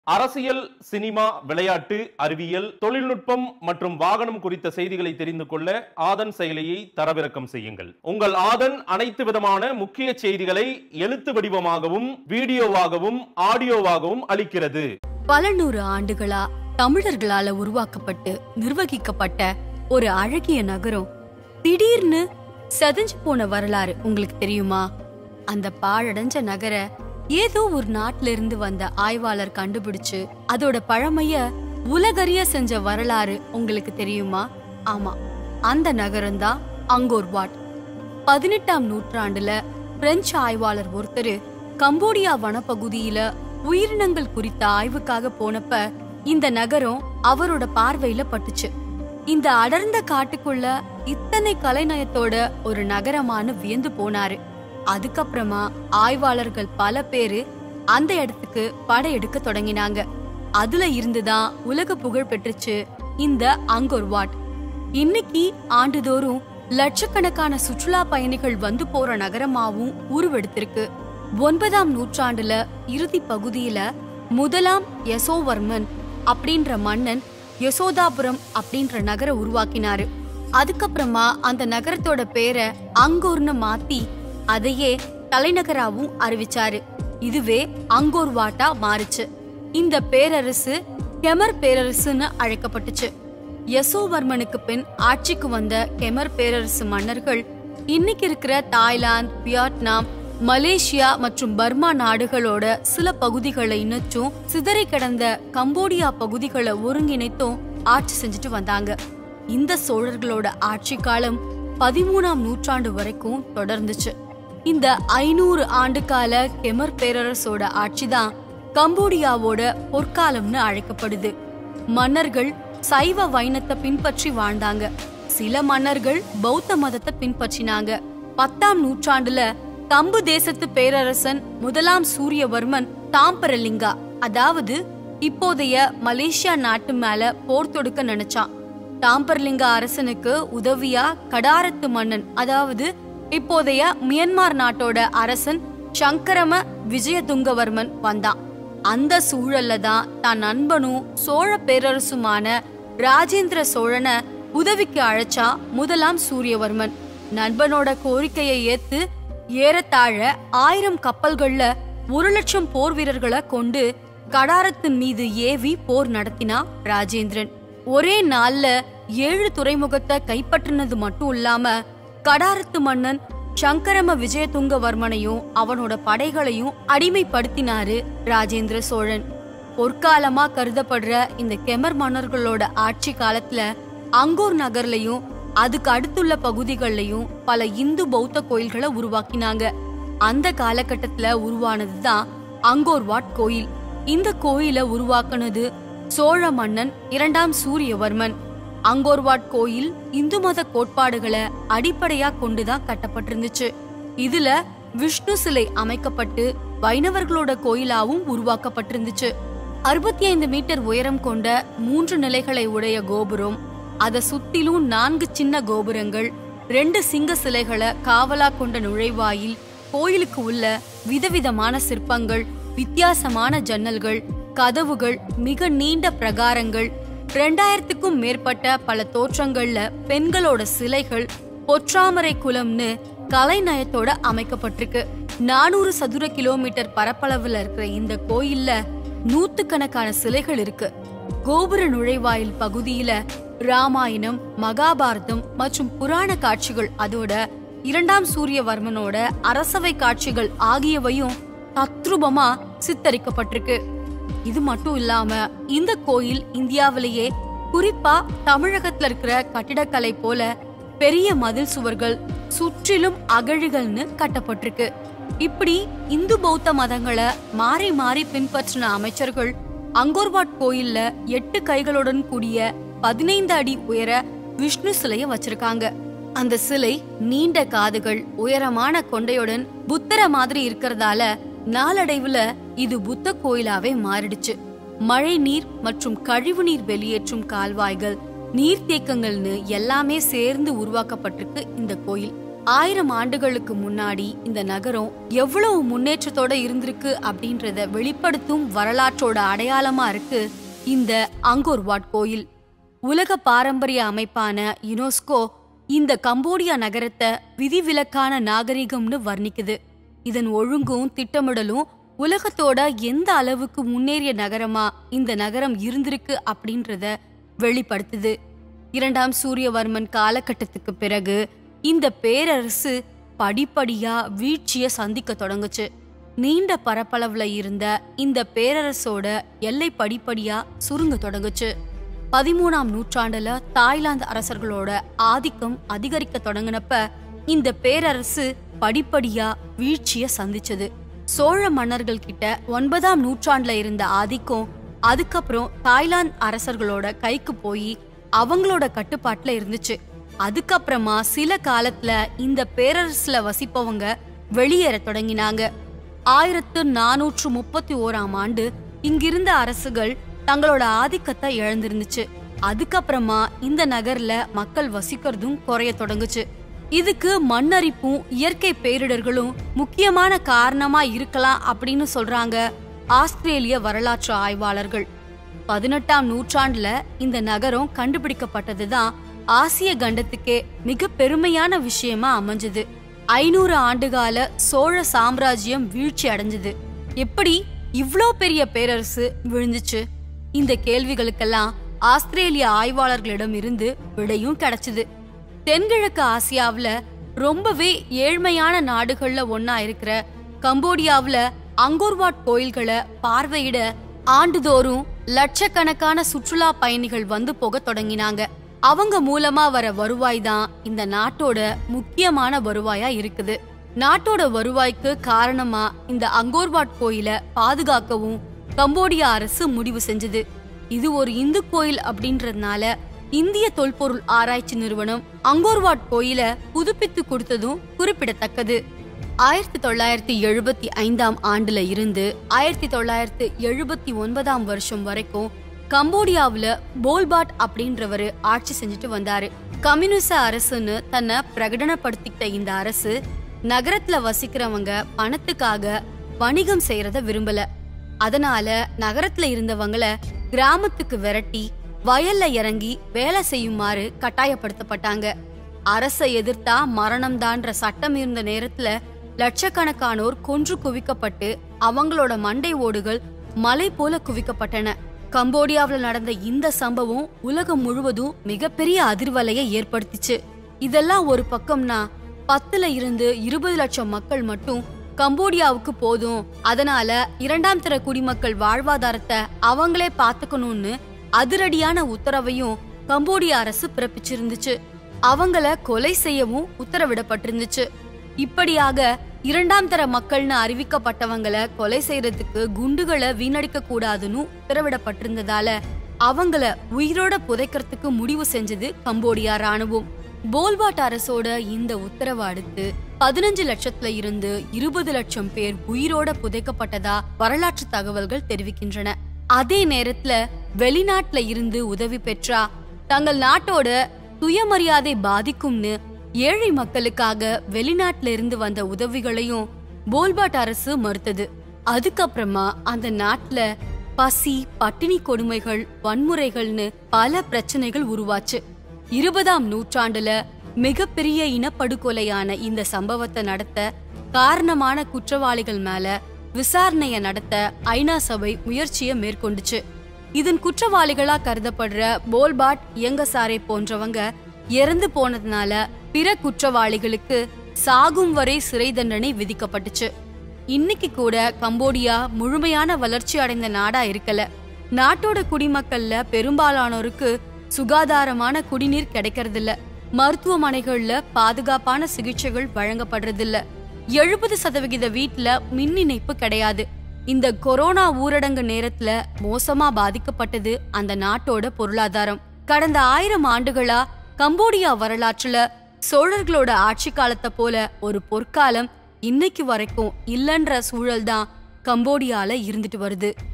அரசியல் சினிமா விளையாட்டு அறிவியல் தொழில்நுட்பம் மற்றும் வாகனம் குறித்த செய்திகளை தெரிந்து கொள்ள ஆதன் செயலியை தரவிறக்கம் செய்யுங்கள் உங்கள் ஆதன் அனைத்து விதமான முக்கிய செய்திகளை எழுத்து வடிவமாகவும் வீடியோவாகவும் ஆடியோவாகவும் அளிக்கிறது பல நூறு ஆண்டுகளா தமிழர்களால உருவாக்கப்பட்டு நிர்வகிக்கப்பட்ட ஒரு அழகிய நகரம் திடீர்னு செதஞ்சு போன வரலாறு உங்களுக்கு தெரியுமா அந்த பாழடைஞ்ச நகர ஏதோ ஒரு நாட்டுல இருந்து வந்த ஆய்வாளர் கண்டுபிடிச்சு அதோட பழமைய உலகறிய செஞ்ச வரலாறு உங்களுக்கு தெரியுமா ஆமா அந்த நகரம்தான் அங்கோர் வாட் பதினெட்டாம் நூற்றாண்டுல பிரெஞ்சு ஆய்வாளர் ஒருத்தர் கம்போடியா வனப்பகுதியில உயிரினங்கள் குறித்த ஆய்வுக்காக போனப்ப இந்த நகரம் அவரோட பார்வையில பட்டுச்சு இந்த அடர்ந்த காட்டுக்குள்ள இத்தனை கலைநயத்தோட ஒரு நகரமானு வியந்து போனாரு அதுக்கப்புறமா ஆய்வாளர்கள் பல பேரு அந்த இடத்துக்கு படையெடுக்க தொடங்கினாங்க அதுல இருந்துதான் உலக புகழ் பெற்றுச்சு இந்த அங்கோர் வாட் இன்னைக்கு ஆண்டுதோறும் லட்சக்கணக்கான சுற்றுலா பயணிகள் வந்து போற நகரமாவும் உருவெடுத்திருக்கு ஒன்பதாம் நூற்றாண்டுல இறுதி பகுதியில முதலாம் யசோவர்மன் அப்படின்ற மன்னன் யசோதாபுரம் அப்படின்ற நகர உருவாக்கினாரு அதுக்கப்புறமா அந்த நகரத்தோட பேரை அங்கோர்னு மாத்தி அதையே தலைநகராவும் அறிவிச்சாரு இதுவே அங்கோர் வாட்டா மாறுச்சு இந்த பேரரசு கெமர் பேரரசுன்னு அழைக்கப்பட்டுச்சு யசோவர்மனுக்கு பின் ஆட்சிக்கு வந்த கெமர் பேரரசு மன்னர்கள் இன்னைக்கு இருக்கிற தாய்லாந்து வியட்நாம் மலேசியா மற்றும் பர்மா நாடுகளோட சில பகுதிகளை இணைச்சும் சிதறி கிடந்த கம்போடியா பகுதிகளை ஒருங்கிணைத்தும் ஆட்சி செஞ்சுட்டு வந்தாங்க இந்த சோழர்களோட ஆட்சி காலம் பதிமூணாம் நூற்றாண்டு வரைக்கும் தொடர்ந்துச்சு இந்த ஐநூறு ஆண்டு கால கெமர் பேரரசோட ஆட்சிதான் கம்போடியாவோட பொற்காலம்னு அழைக்கப்படுது மன்னர்கள் சைவ வைணத்தை பின்பற்றி வாழ்ந்தாங்க சில மன்னர்கள் பௌத்த மதத்தை பின்பற்றினாங்க பத்தாம் நூற்றாண்டுல கம்பு தேசத்து பேரரசன் முதலாம் சூரியவர்மன் தாம்பரலிங்கா அதாவது இப்போதைய மலேசியா நாட்டு மேல போர் தொடுக்க நினைச்சான் தாம்பரலிங்க அரசனுக்கு உதவியா கடாரத்து மன்னன் அதாவது இப்போதைய மியன்மார் நாட்டோட அரசன் சங்கரம விஜயதுங்கவர்மன் வந்தான் அந்த சூழல்ல தான் தான் நண்பனும் சோழ பேரரசுமான ராஜேந்திர சோழனை உதவிக்கு அழைச்சா முதலாம் சூரியவர்மன் நண்பனோட கோரிக்கையை ஏத்து ஏறத்தாழ ஆயிரம் கப்பல்கள்ல ஒரு லட்சம் போர் வீரர்களை கொண்டு கடாரத்தின் மீது ஏவி போர் நடத்தினா ராஜேந்திரன் ஒரே நாள்ல ஏழு துறைமுகத்தை கைப்பற்றினது மட்டும் இல்லாம கடாரத்து மன்னன் சங்கரம விஜயதுங்கவர்மனையும் அவனோட படைகளையும் அடிமைப்படுத்தினாரு ராஜேந்திர சோழன் பொற்காலமா கருதப்படுற இந்த கெமர் மன்னர்களோட ஆட்சி காலத்துல அங்கோர் நகர்லயும் அதுக்கு அடுத்துள்ள பகுதிகள்லயும் பல இந்து பௌத்த கோயில்களை உருவாக்கினாங்க அந்த காலகட்டத்துல உருவானதுதான் அங்கோர் வாட் கோயில் இந்த கோயிலை உருவாக்குனது சோழ மன்னன் இரண்டாம் சூரியவர்மன் அங்கோர்வாட் கோயில் இந்து மத கோட்பாடுகளை அடிப்படையா கொண்டுதான் கட்டப்பட்டிருந்துச்சு இதுல விஷ்ணு சிலை அமைக்கப்பட்டு வைணவர்களோட கோயிலாவும் உருவாக்கப்பட்டிருந்துச்சு அறுபத்தி ஐந்து மீட்டர் உயரம் கொண்ட மூன்று நிலைகளை உடைய கோபுரம் அத சுத்திலும் நான்கு சின்ன கோபுரங்கள் ரெண்டு சிங்க சிலைகளை காவலா கொண்ட நுழைவாயில் கோயிலுக்கு உள்ள விதவிதமான சிற்பங்கள் வித்தியாசமான ஜன்னல்கள் கதவுகள் மிக நீண்ட பிரகாரங்கள் ரெண்டாயிரத்துக்கும் மேற்பட்ட பல தோற்றங்கள்ல பெண்களோட சிலைகள் பொற்றாமரை குலம்னு கலைநயத்தோட அமைக்கப்பட்டிருக்கு நானூறு சதுர கிலோமீட்டர் பரப்பளவுல இருக்கிற இந்த கோயில்ல நூத்துக்கணக்கான சிலைகள் இருக்கு கோபுர நுழைவாயில் பகுதியில ராமாயணம் மகாபாரதம் மற்றும் புராண காட்சிகள் அதோட இரண்டாம் சூரியவர்மனோட அரசவை காட்சிகள் ஆகியவையும் தத்ரூபமா சித்தரிக்கப்பட்டிருக்கு இது மட்டும் இல்லாம இந்த கோயில் இந்தியாவிலேயே குறிப்பா தமிழகத்துல இருக்கிற கட்டிடக்கலை போல பெரிய மதில் சுவர்கள் சுற்றிலும் அகழிகள்னு கட்டப்பட்டிருக்கு இப்படி இந்து பௌத்த மதங்களை மாறி மாறி பின்பற்றின அமைச்சர்கள் அங்கோர்வாட் கோயில்ல எட்டு கைகளுடன் கூடிய பதினைந்து அடி உயர விஷ்ணு சிலைய வச்சிருக்காங்க அந்த சிலை நீண்ட காதுகள் உயரமான கொண்டையுடன் புத்தர மாதிரி இருக்கிறதால நாளடைவுல இது புத்த கோயிலாவே மாறிடுச்சு மழை நீர் மற்றும் கழிவு நீர் வெளியேற்றும் கால்வாய்கள் நீர்த்தேக்கங்கள்னு எல்லாமே சேர்ந்து உருவாக்கப்பட்டிருக்கு இந்த கோயில் ஆயிரம் ஆண்டுகளுக்கு முன்னாடி இந்த நகரம் எவ்வளவு முன்னேற்றத்தோட இருந்திருக்கு அப்படின்றத வெளிப்படுத்தும் வரலாற்றோட அடையாளமா இருக்கு இந்த அங்கோர் வாட் கோயில் உலக பாரம்பரிய அமைப்பான யுனெஸ்கோ இந்த கம்போடியா நகரத்தை விதிவிலக்கான நாகரிகம்னு வர்ணிக்குது இதன் ஒழுங்கும் திட்டமிடலும் உலகத்தோட எந்த அளவுக்கு முன்னேறிய நகரமா இந்த நகரம் இருந்திருக்கு அப்படின்றத வெளிப்படுத்துது இரண்டாம் சூரியவர்மன் காலகட்டத்துக்கு பிறகு இந்த பேரரசு படிப்படியா வீழ்ச்சிய சந்திக்க தொடங்குச்சு நீண்ட பரப்பளவுல இருந்த இந்த பேரரசோட எல்லை படிப்படியா சுருங்க தொடங்குச்சு பதிமூணாம் நூற்றாண்டுல தாய்லாந்து அரசர்களோட ஆதிக்கம் அதிகரிக்க தொடங்கினப்ப இந்த பேரரசு படிப்படியா வீழ்ச்சிய சந்திச்சது சோழ மன்னர்கள் கிட்ட ஒன்பதாம் நூற்றாண்டுல இருந்த ஆதிக்கம் அதுக்கப்புறம் தாய்லாந்து அரசர்களோட கைக்கு போய் அவங்களோட கட்டுப்பாட்டுல இருந்துச்சு அதுக்கப்புறமா சில காலத்துல இந்த பேரரசுல வசிப்பவங்க வெளியேற தொடங்கினாங்க ஆயிரத்து நானூற்று முப்பத்தி ஓராம் ஆண்டு இங்கிருந்த அரசுகள் தங்களோட ஆதிக்கத்தை இழந்திருந்துச்சு அதுக்கப்புறமா இந்த நகர்ல மக்கள் வசிக்கிறதும் குறைய தொடங்குச்சு இதுக்கு மண்ணரிப்பும் இயற்கை பேரிடர்களும் முக்கியமான காரணமா இருக்கலாம் அப்படின்னு சொல்றாங்க ஆஸ்திரேலிய வரலாற்று ஆய்வாளர்கள் பதினெட்டாம் நூற்றாண்டுல இந்த நகரம் கண்டுபிடிக்கப்பட்டதுதான் ஆசிய கண்டத்துக்கே மிக பெருமையான விஷயமா அமைஞ்சது ஐநூறு ஆண்டுகால சோழ சாம்ராஜ்யம் வீழ்ச்சி அடைஞ்சது எப்படி இவ்ளோ பெரிய பேரரசு விழுந்துச்சு இந்த கேள்விகளுக்கெல்லாம் ஆஸ்திரேலிய ஆய்வாளர்களிடம் இருந்து விடையும் கிடைச்சது தென்கிழக்கு ஆசியாவுல ரொம்பவே ஏழ்மையான நாடுகள்ல ஒன்னா இருக்கிற கம்போடியாவுல அங்கோர்வாட் கோயில்களை பார்வையிட ஆண்டுதோறும் லட்சக்கணக்கான சுற்றுலா பயணிகள் வந்து போக தொடங்கினாங்க அவங்க மூலமா வர வருவாய் தான் இந்த நாட்டோட முக்கியமான வருவாயா இருக்குது நாட்டோட வருவாய்க்கு காரணமா இந்த அங்கோர்வாட் கோயில பாதுகாக்கவும் கம்போடியா அரசு முடிவு செஞ்சது இது ஒரு இந்து கோயில் அப்படின்றதுனால இந்திய தொல்பொருள் ஆராய்ச்சி நிறுவனம் அங்கோர்வாட் கோயில புதுப்பித்து கொடுத்ததும் குறிப்பிடத்தக்கது ஆயிரத்தி தொள்ளாயிரத்தி எழுபத்தி ஐந்தாம் ஆண்டுல இருந்து ஆயிரத்தி தொள்ளாயிரத்தி எழுபத்தி ஒன்பதாம் வருஷம் வரைக்கும் கம்போடியாவுல போல்பாட் அப்படின்றவரு ஆட்சி செஞ்சுட்டு வந்தாரு கம்யூனிச அரசுன்னு தன்னை பிரகடனப்படுத்திக்கிட்ட இந்த அரசு நகரத்துல வசிக்கிறவங்க பணத்துக்காக வணிகம் செய்யறத விரும்பல அதனால நகரத்துல இருந்தவங்கள கிராமத்துக்கு விரட்டி வயல்ல இறங்கி வேலை செய்யுமாறு கட்டாயப்படுத்தப்பட்டாங்க அரசை எதிர்த்தா மரணம்தான்ற சட்டம் இருந்த நேரத்துல லட்சக்கணக்கானோர் கொன்று குவிக்கப்பட்டு அவங்களோட மண்டை ஓடுகள் மலை போல குவிக்கப்பட்டன கம்போடியாவுல நடந்த இந்த சம்பவம் உலகம் முழுவதும் மிகப்பெரிய அதிர்வலையை ஏற்படுத்திச்சு இதெல்லாம் ஒரு பக்கம்னா பத்துல இருந்து இருபது லட்சம் மக்கள் மட்டும் கம்போடியாவுக்கு போதும் அதனால இரண்டாம் தர குடிமக்கள் வாழ்வாதாரத்தை அவங்களே பாத்துக்கணும்னு அதிரடியான உத்தரவையும் கம்போடிய அரசு பிறப்பிச்சிருந்துச்சு அவங்கள கொலை செய்யவும் உத்தரவிடப்பட்டிருந்துச்சு இப்படியாக இரண்டாம் தர மக்கள்னு அறிவிக்கப்பட்டவங்கள கொலை செய்யறதுக்கு குண்டுகளை வீணடிக்க கூடாதுன்னு உத்தரவிடப்பட்டிருந்ததால அவங்கள உயிரோட புதைக்கிறதுக்கு முடிவு செஞ்சது கம்போடியா ராணுவம் போல்வாட் அரசோட இந்த உத்தரவை அடுத்து பதினஞ்சு லட்சத்துல இருந்து இருபது லட்சம் பேர் உயிரோட புதைக்கப்பட்டதா வரலாற்று தகவல்கள் தெரிவிக்கின்றன அதே நேரத்துல வெளிநாட்டுல இருந்து உதவி பெற்றா தங்கள் நாட்டோட சுயமரியாதை பாதிக்கும்னு ஏழை மக்களுக்காக வெளிநாட்டுல இருந்து வந்த உதவிகளையும் போல்பாட் அரசு மறுத்தது அதுக்கப்புறமா அந்த நாட்டுல பசி பட்டினி கொடுமைகள் வன்முறைகள்னு பல பிரச்சனைகள் உருவாச்சு இருபதாம் நூற்றாண்டுல மிகப்பெரிய இனப்படுகொலையான இந்த சம்பவத்தை நடத்த காரணமான குற்றவாளிகள் மேல விசாரணைய நடத்த ஐநா சபை முயற்சியை மேற்கொண்டுச்சு இதன் குற்றவாளிகளா கருதப்படுற போல்பாட் இயங்கசாரை போன்றவங்க இறந்து போனதுனால பிற குற்றவாளிகளுக்கு சாகும் வரை சிறை தண்டனை விதிக்கப்பட்டுச்சு இன்னைக்கு கூட கம்போடியா முழுமையான வளர்ச்சி அடைந்த நாடா இருக்கல நாட்டோட குடிமக்கள்ல பெரும்பாலானோருக்கு சுகாதாரமான குடிநீர் கிடைக்கறதில்ல மருத்துவமனைகள்ல பாதுகாப்பான சிகிச்சைகள் வழங்கப்படுறதில்ல எழுபது சதவிகித வீட்ல மின் இணைப்பு கிடையாது இந்த கொரோனா ஊரடங்கு நேரத்துல மோசமா பாதிக்கப்பட்டது அந்த நாட்டோட பொருளாதாரம் கடந்த ஆயிரம் ஆண்டுகளா கம்போடியா வரலாற்றுல சோழர்களோட ஆட்சி காலத்தை போல ஒரு பொற்காலம் இன்னைக்கு வரைக்கும் இல்லன்ற சூழல் தான் கம்போடியால இருந்துட்டு வருது